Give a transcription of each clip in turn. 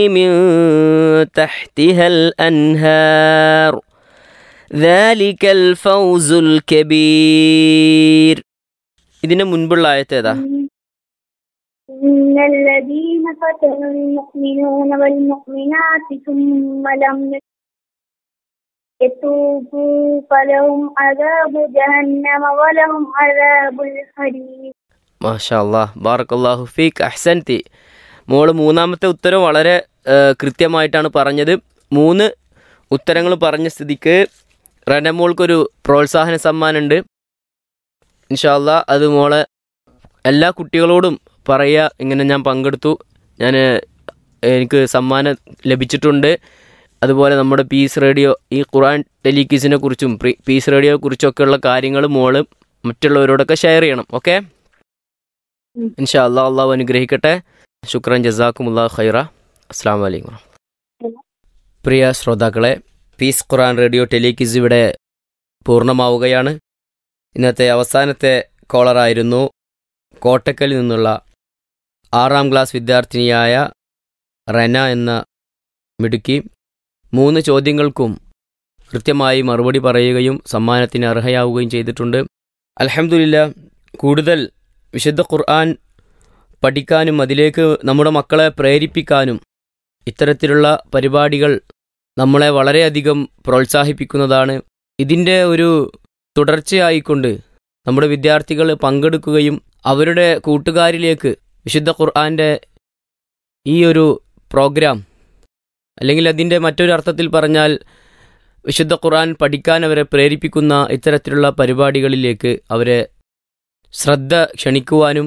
من تحتها الأنهار ذلك الفوز الكبير ഇതിന് മുൻപുള്ള ആയത്ത് ഏതാ إن الذين فتنوا المؤمنون والمؤمنات ثم لم يتوبوا فلهم عذاب جهنم ولهم عذاب الحريق മാഷാ അല്ലാഹ് ബാറക്കല്ലാഹു ഫീക്ക് അഹ്സൻതി മോള് മൂന്നാമത്തെ ഉത്തരം വളരെ ആ, കൃത്യമായിട്ടാണ് പറഞ്ഞത് മൂന്ന് ഉത്തരങ്ങൾ പറഞ്ഞ സ്ഥിതിക്ക് റനമോൾക്കൊരു പ്രോത്സാഹന സമ്മാനമുണ്ട് ഇൻഷാല്ല അത് മോളെ എല്ലാ കുട്ടികളോടും പറയുക ഇങ്ങനെ ഞാൻ പങ്കെടുത്തു ഞാൻ എനിക്ക് സമ്മാനം ലഭിച്ചിട്ടുണ്ട് അതുപോലെ നമ്മുടെ പീസ് റേഡിയോ ഈ ഖുറാൻ ടെലിക്യൂസിനെ കുറിച്ചും പ്രീ- പീസ് റേഡിയോയെ കുറിച്ചൊക്കെയുള്ള കാര്യങ്ങൾ മോള് മറ്റുള്ളവരോടൊക്കെ ഷെയർ ചെയ്യണം ഓക്കെ ഉം. ഇൻഷാ അള്ളാഹ് അള്ളാഹു അനുഗ്രഹിക്കട്ടെ ശുക്രൻ ജസാക്കുമുല്ലാ ഖൈറ അസ്സാം വലൈക്കും പ്രിയ ശ്രോതാക്കളെ പീസ് ഖുറാൻ റേഡിയോ ടെലിക്യൂസ് ഇവിടെ പൂർണ്ണമാവുകയാണ് ഇന്നത്തെ അവസാനത്തെ കോളറായിരുന്നു കോട്ടക്കലിൽ നിന്നുള്ള ആറാം ക്ലാസ് വിദ്യാർത്ഥിനിയായ റെന എന്ന മിടുക്കി മൂന്ന് ചോദ്യങ്ങൾക്കും കൃത്യമായി മറുപടി പറയുകയും സമ്മാനത്തിന് അർഹയാവുകയും ചെയ്തിട്ടുണ്ട് അലഹമുല്ല കൂടുതൽ വിശുദ്ധ ഖുർആൻ പഠിക്കാനും അതിലേക്ക് നമ്മുടെ മക്കളെ പ്രേരിപ്പിക്കാനും ഇത്തരത്തിലുള്ള പരിപാടികൾ നമ്മളെ വളരെയധികം പ്രോത്സാഹിപ്പിക്കുന്നതാണ് ഇതിൻ്റെ ഒരു തുടർച്ചയായിക്കൊണ്ട് നമ്മുടെ വിദ്യാർത്ഥികൾ പങ്കെടുക്കുകയും അവരുടെ കൂട്ടുകാരിലേക്ക് വിശുദ്ധ ഖുർആൻ്റെ ഈ ഒരു പ്രോഗ്രാം അല്ലെങ്കിൽ അതിൻ്റെ മറ്റൊരു അർത്ഥത്തിൽ പറഞ്ഞാൽ വിശുദ്ധ ഖുർആൻ പഠിക്കാൻ അവരെ പ്രേരിപ്പിക്കുന്ന ഇത്തരത്തിലുള്ള പരിപാടികളിലേക്ക് അവരെ ശ്രദ്ധ ക്ഷണിക്കുവാനും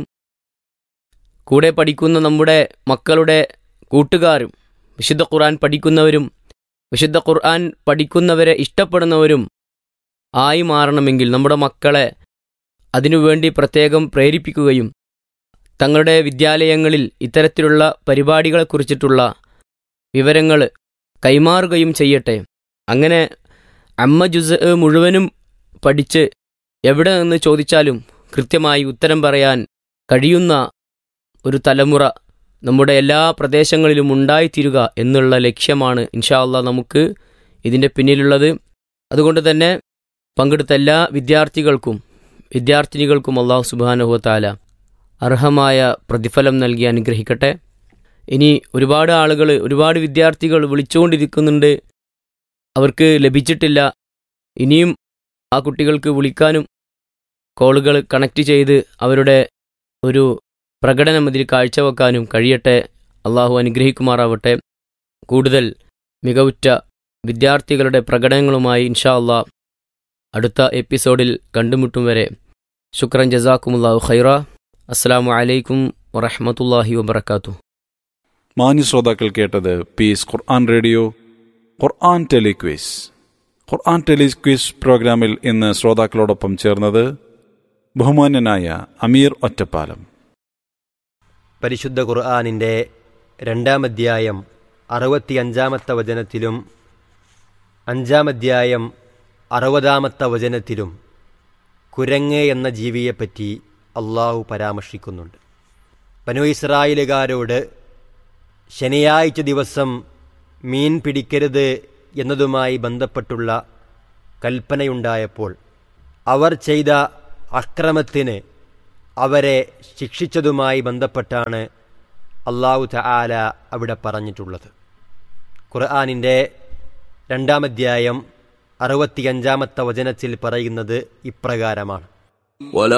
കൂടെ പഠിക്കുന്ന നമ്മുടെ മക്കളുടെ കൂട്ടുകാരും വിശുദ്ധ ഖുർആൻ പഠിക്കുന്നവരും വിശുദ്ധ ഖുർആൻ പഠിക്കുന്നവരെ ഇഷ്ടപ്പെടുന്നവരും ആയി മാറണമെങ്കിൽ നമ്മുടെ മക്കളെ അതിനുവേണ്ടി പ്രത്യേകം പ്രേരിപ്പിക്കുകയും തങ്ങളുടെ വിദ്യാലയങ്ങളിൽ ഇത്തരത്തിലുള്ള പരിപാടികളെക്കുറിച്ചിട്ടുള്ള വിവരങ്ങൾ കൈമാറുകയും ചെയ്യട്ടെ അങ്ങനെ അമ്മ ജുസ് മുഴുവനും പഠിച്ച് എവിടെ നിന്ന് ചോദിച്ചാലും കൃത്യമായി ഉത്തരം പറയാൻ കഴിയുന്ന ഒരു തലമുറ നമ്മുടെ എല്ലാ പ്രദേശങ്ങളിലും ഉണ്ടായിത്തീരുക എന്നുള്ള ലക്ഷ്യമാണ് ഇൻഷാ അള്ളാ നമുക്ക് ഇതിൻ്റെ പിന്നിലുള്ളത് അതുകൊണ്ട് തന്നെ പങ്കെടുത്ത എല്ലാ വിദ്യാർത്ഥികൾക്കും വിദ്യാർത്ഥിനികൾക്കും അള്ളാഹു സുബാനുഹത്താല അർഹമായ പ്രതിഫലം നൽകി അനുഗ്രഹിക്കട്ടെ ഇനി ഒരുപാട് ആളുകൾ ഒരുപാട് വിദ്യാർത്ഥികൾ വിളിച്ചുകൊണ്ടിരിക്കുന്നുണ്ട് അവർക്ക് ലഭിച്ചിട്ടില്ല ഇനിയും ആ കുട്ടികൾക്ക് വിളിക്കാനും കോളുകൾ കണക്ട് ചെയ്ത് അവരുടെ ഒരു പ്രകടനം അതിൽ കാഴ്ചവെക്കാനും കഴിയട്ടെ അള്ളാഹു അനുഗ്രഹിക്കുമാറാവട്ടെ കൂടുതൽ മികവുറ്റ വിദ്യാർത്ഥികളുടെ പ്രകടനങ്ങളുമായി ഇൻഷാ അള്ളാ അടുത്ത എപ്പിസോഡിൽ കണ്ടുമുട്ടും വരെ ശുക്രൻ ജസാക്കുമുല്ലാഹു ഖൈറ അസ്സാം വലൈക്കും വറഹമത്തല്ലാഹി വബർക്കാത്തു മാന്യ ശ്രോതാക്കൾ കേട്ടത് peace Quran radio Quran telequiz Quran telequiz പ്രോഗ്രാമിൽ ഇന്ന് ശ്രോതാക്കളോടൊപ്പം ചേർന്നത് ബഹുമാന്യനായ അമീർ ഒറ്റപ്പാലം പരിശുദ്ധ ഖുർആാനിൻ്റെ രണ്ടാം അധ്യായം അറുപത്തിയഞ്ചാമത്തെ വചനത്തിലും അഞ്ചാം അധ്യായം അറുപതാമത്തെ വചനത്തിലും കുരങ്ങ് എന്ന ജീവിയെപ്പറ്റി അള്ളാഹു പരാമർശിക്കുന്നുണ്ട് ബനു ഇസ്രായേലുകാരോട് ശനിയാഴ്ച ദിവസം മീൻ പിടിക്കരുത് എന്നതുമായി ബന്ധപ്പെട്ടുള്ള കൽപ്പനയുണ്ടായപ്പോൾ അവർ ചെയ്ത അക്രമത്തിന് അവരെ ശിക്ഷിച്ചതുമായി ബന്ധപ്പെട്ടാണ് അള്ളാഹു തആല അവിടെ പറഞ്ഞിട്ടുള്ളത് ഖുർആാനിൻ്റെ രണ്ടാമധ്യായം അറുപത്തിയഞ്ചാമത്തെ വചനത്തിൽ പറയുന്നത് ഇപ്രകാരമാണ്